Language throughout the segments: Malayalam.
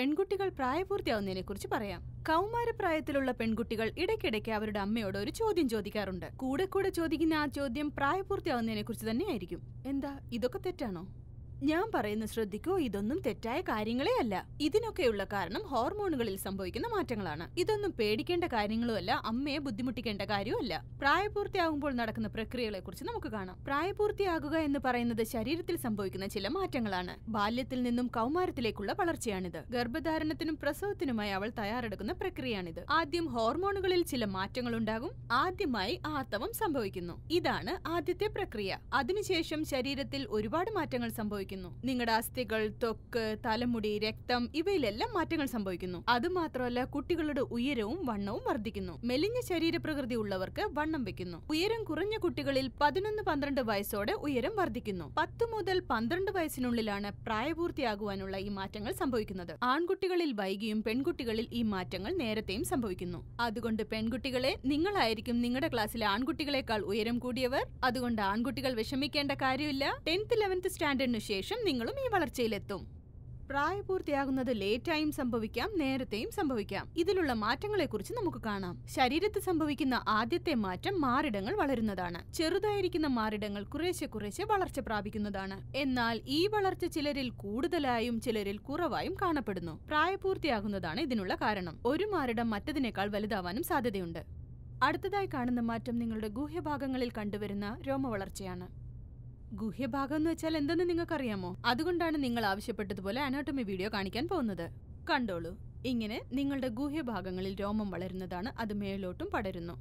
പെൺകുട്ടികൾ പ്രായപൂർത്തിയാവുന്നതിനെ കുറിച്ച് പറയാം കൗമാരപ്രായത്തിലുള്ള പെൺകുട്ടികൾ ഇടയ്ക്കിടയ്ക്ക് അവരുടെ അമ്മയോട് ഒരു ചോദ്യം ചോദിക്കാറുണ്ട് കൂടെ കൂടെ ചോദിക്കുന്ന ആ ചോദ്യം പ്രായപൂർത്തിയാവുന്നതിനെ കുറിച്ച് തന്നെയായിരിക്കും എന്താ ഇതൊക്കെ തെറ്റാണോ ഞാൻ പറയുന്ന ശ്രദ്ധിക്കൂ ഇതൊന്നും തെറ്റായ കാര്യങ്ങളേ അല്ല ഇതിനൊക്കെയുള്ള കാരണം ഹോർമോണുകളിൽ സംഭവിക്കുന്ന മാറ്റങ്ങളാണ് ഇതൊന്നും പേടിക്കേണ്ട കാര്യങ്ങളുമല്ല അമ്മയെ ബുദ്ധിമുട്ടിക്കേണ്ട കാര്യവുമല്ല പ്രായപൂർത്തിയാകുമ്പോൾ നടക്കുന്ന പ്രക്രിയകളെ കുറിച്ച് നമുക്ക് കാണാം പ്രായപൂർത്തിയാകുക എന്ന് പറയുന്നത് ശരീരത്തിൽ സംഭവിക്കുന്ന ചില മാറ്റങ്ങളാണ് ബാല്യത്തിൽ നിന്നും കൗമാരത്തിലേക്കുള്ള വളർച്ചയാണിത് ഗർഭധാരണത്തിനും പ്രസവത്തിനുമായി അവൾ തയ്യാറെടുക്കുന്ന പ്രക്രിയയാണിത് ആദ്യം ഹോർമോണുകളിൽ ചില മാറ്റങ്ങൾ ഉണ്ടാകും ആദ്യമായി ആർത്തവം സംഭവിക്കുന്നു ഇതാണ് ആദ്യത്തെ പ്രക്രിയ അതിനുശേഷം ശരീരത്തിൽ ഒരുപാട് മാറ്റങ്ങൾ സംഭവിക്കുന്നു നിങ്ങളുടെ അസ്ഥികൾ ത്വക്ക് തലമുടി രക്തം ഇവയിലെല്ലാം മാറ്റങ്ങൾ സംഭവിക്കുന്നു അതുമാത്രമല്ല കുട്ടികളുടെ ഉയരവും വണ്ണവും വർദ്ധിക്കുന്നു മെലിഞ്ഞ ശരീരപ്രകൃതി ഉള്ളവർക്ക് വണ്ണം വെക്കുന്നു ഉയരം കുറഞ്ഞ കുട്ടികളിൽ പതിനൊന്ന് പന്ത്രണ്ട് വയസ്സോടെ ഉയരം വർദ്ധിക്കുന്നു പത്ത് മുതൽ പന്ത്രണ്ട് വയസ്സിനുള്ളിലാണ് പ്രായപൂർത്തിയാകുവാനുള്ള ഈ മാറ്റങ്ങൾ സംഭവിക്കുന്നത് ആൺകുട്ടികളിൽ വൈകിയും പെൺകുട്ടികളിൽ ഈ മാറ്റങ്ങൾ നേരത്തെയും സംഭവിക്കുന്നു അതുകൊണ്ട് പെൺകുട്ടികളെ നിങ്ങളായിരിക്കും നിങ്ങളുടെ ക്ലാസ്സിലെ ആൺകുട്ടികളെക്കാൾ ഉയരം കൂടിയവർ അതുകൊണ്ട് ആൺകുട്ടികൾ വിഷമിക്കേണ്ട കാര്യമില്ല ടെൻത്ത് ലെവൻത്ത് സ്റ്റാൻഡേർഡിനു ശേഷം നിങ്ങളും ഈ വളർച്ചയിലെത്തും പ്രായപൂർത്തിയാകുന്നത് ലേറ്റായും സംഭവിക്കാം നേരത്തെയും സംഭവിക്കാം ഇതിലുള്ള മാറ്റങ്ങളെക്കുറിച്ച് നമുക്ക് കാണാം ശരീരത്ത് സംഭവിക്കുന്ന ആദ്യത്തെ മാറ്റം മാറിടങ്ങൾ വളരുന്നതാണ് ചെറുതായിരിക്കുന്ന മാറിടങ്ങൾ കുറേശ്ശെ കുറേശ്ശെ വളർച്ച പ്രാപിക്കുന്നതാണ് എന്നാൽ ഈ വളർച്ച ചിലരിൽ കൂടുതലായും ചിലരിൽ കുറവായും കാണപ്പെടുന്നു പ്രായപൂർത്തിയാകുന്നതാണ് ഇതിനുള്ള കാരണം ഒരു മാറിടം മറ്റതിനേക്കാൾ വലുതാവാനും സാധ്യതയുണ്ട് അടുത്തതായി കാണുന്ന മാറ്റം നിങ്ങളുടെ ഗുഹ്യഭാഗങ്ങളിൽ കണ്ടുവരുന്ന രോമവളർച്ചയാണ് ഗുഹ്യഭാഗം എന്ന് വെച്ചാൽ എന്തെന്ന് നിങ്ങൾക്കറിയാമോ അതുകൊണ്ടാണ് നിങ്ങൾ ആവശ്യപ്പെട്ടതുപോലെ അനാട്ടമി വീഡിയോ കാണിക്കാൻ പോകുന്നത് കണ്ടോളൂ ഇങ്ങനെ നിങ്ങളുടെ ഗുഹ്യഭാഗങ്ങളിൽ രോമം വളരുന്നതാണ് അത് മേലോട്ടും പടരുന്നു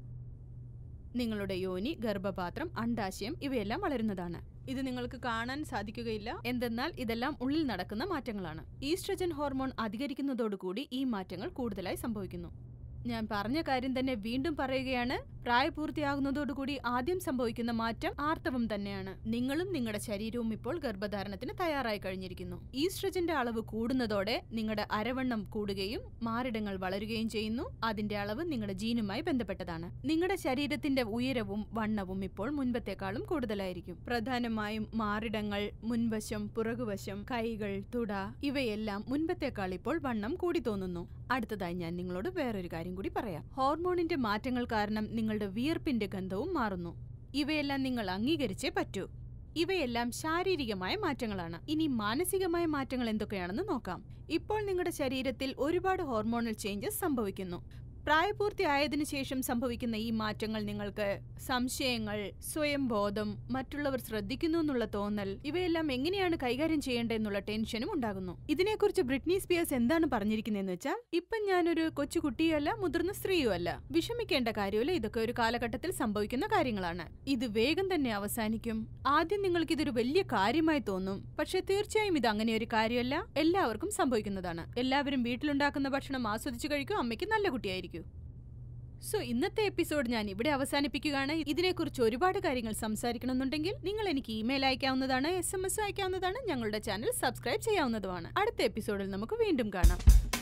നിങ്ങളുടെ യോനി ഗർഭപാത്രം അണ്ടാശയം ഇവയെല്ലാം വളരുന്നതാണ് ഇത് നിങ്ങൾക്ക് കാണാൻ സാധിക്കുകയില്ല എന്തെന്നാൽ ഇതെല്ലാം ഉള്ളിൽ നടക്കുന്ന മാറ്റങ്ങളാണ് ഈസ്ട്രജൻ ഹോർമോൺ അധികരിക്കുന്നതോടുകൂടി ഈ മാറ്റങ്ങൾ കൂടുതലായി സംഭവിക്കുന്നു ഞാൻ പറഞ്ഞ കാര്യം തന്നെ വീണ്ടും പറയുകയാണ് പ്രായപൂർത്തിയാകുന്നതോടുകൂടി ആദ്യം സംഭവിക്കുന്ന മാറ്റം ആർത്തവം തന്നെയാണ് നിങ്ങളും നിങ്ങളുടെ ശരീരവും ഇപ്പോൾ ഗർഭധാരണത്തിന് തയ്യാറായി കഴിഞ്ഞിരിക്കുന്നു ഈസ്ട്രജന്റെ അളവ് കൂടുന്നതോടെ നിങ്ങളുടെ അരവണ്ണം കൂടുകയും മാറിടങ്ങൾ വളരുകയും ചെയ്യുന്നു അതിന്റെ അളവ് നിങ്ങളുടെ ജീനുമായി ബന്ധപ്പെട്ടതാണ് നിങ്ങളുടെ ശരീരത്തിന്റെ ഉയരവും വണ്ണവും ഇപ്പോൾ മുൻപത്തെക്കാളും കൂടുതലായിരിക്കും പ്രധാനമായും മാറിടങ്ങൾ മുൻവശം പുറകുവശം കൈകൾ തുട ഇവയെല്ലാം മുൻപത്തെക്കാൾ ഇപ്പോൾ വണ്ണം കൂടി തോന്നുന്നു അടുത്തതായി ഞാൻ നിങ്ങളോട് വേറൊരു കാര്യം കൂടി പറയാം ഹോർമോണിന്റെ മാറ്റങ്ങൾ കാരണം നിങ്ങളുടെ വിയർപ്പിന്റെ ഗന്ധവും മാറുന്നു ഇവയെല്ലാം നിങ്ങൾ അംഗീകരിച്ചേ പറ്റൂ ഇവയെല്ലാം ശാരീരികമായ മാറ്റങ്ങളാണ് ഇനി മാനസികമായ മാറ്റങ്ങൾ എന്തൊക്കെയാണെന്ന് നോക്കാം ഇപ്പോൾ നിങ്ങളുടെ ശരീരത്തിൽ ഒരുപാട് ഹോർമോണൽ ചേഞ്ചസ് സംഭവിക്കുന്നു പ്രായപൂർത്തിയായതിനു ശേഷം സംഭവിക്കുന്ന ഈ മാറ്റങ്ങൾ നിങ്ങൾക്ക് സംശയങ്ങൾ സ്വയം ബോധം മറ്റുള്ളവർ ശ്രദ്ധിക്കുന്നു എന്നുള്ള തോന്നൽ ഇവയെല്ലാം എങ്ങനെയാണ് കൈകാര്യം ചെയ്യേണ്ടതെന്നുള്ള ടെൻഷനും ഉണ്ടാകുന്നു ഇതിനെക്കുറിച്ച് ബ്രിട്നി സ്പിയേഴ്സ് എന്താണ് പറഞ്ഞിരിക്കുന്നതെന്ന് വെച്ചാൽ ഇപ്പം ഞാനൊരു കൊച്ചു കുട്ടിയല്ല മുതിർന്ന സ്ത്രീയുമല്ല വിഷമിക്കേണ്ട കാര്യമില്ല ഇതൊക്കെ ഒരു കാലഘട്ടത്തിൽ സംഭവിക്കുന്ന കാര്യങ്ങളാണ് ഇത് വേഗം തന്നെ അവസാനിക്കും ആദ്യം നിങ്ങൾക്ക് ഇതൊരു വലിയ കാര്യമായി തോന്നും പക്ഷെ തീർച്ചയായും ഇത് അങ്ങനെ ഒരു കാര്യമല്ല എല്ലാവർക്കും സംഭവിക്കുന്നതാണ് എല്ലാവരും വീട്ടിലുണ്ടാക്കുന്ന ഭക്ഷണം ആസ്വദിച്ചു കഴിക്കും അമ്മയ്ക്ക് നല്ല കുട്ടിയായിരിക്കും സോ ഇന്നത്തെ എപ്പിസോഡ് ഞാൻ ഇവിടെ അവസാനിപ്പിക്കുകയാണ് ഇതിനെക്കുറിച്ച് ഒരുപാട് കാര്യങ്ങൾ സംസാരിക്കണമെന്നുണ്ടെങ്കിൽ നിങ്ങൾ എനിക്ക് ഇമെയിൽ അയക്കാവുന്നതാണ് എസ് എം എസ് അയക്കാവുന്നതാണ് ഞങ്ങളുടെ ചാനൽ സബ്സ്ക്രൈബ് ചെയ്യാവുന്നതുമാണ് അടുത്ത എപ്പിസോഡിൽ നമുക്ക് വീണ്ടും കാണാം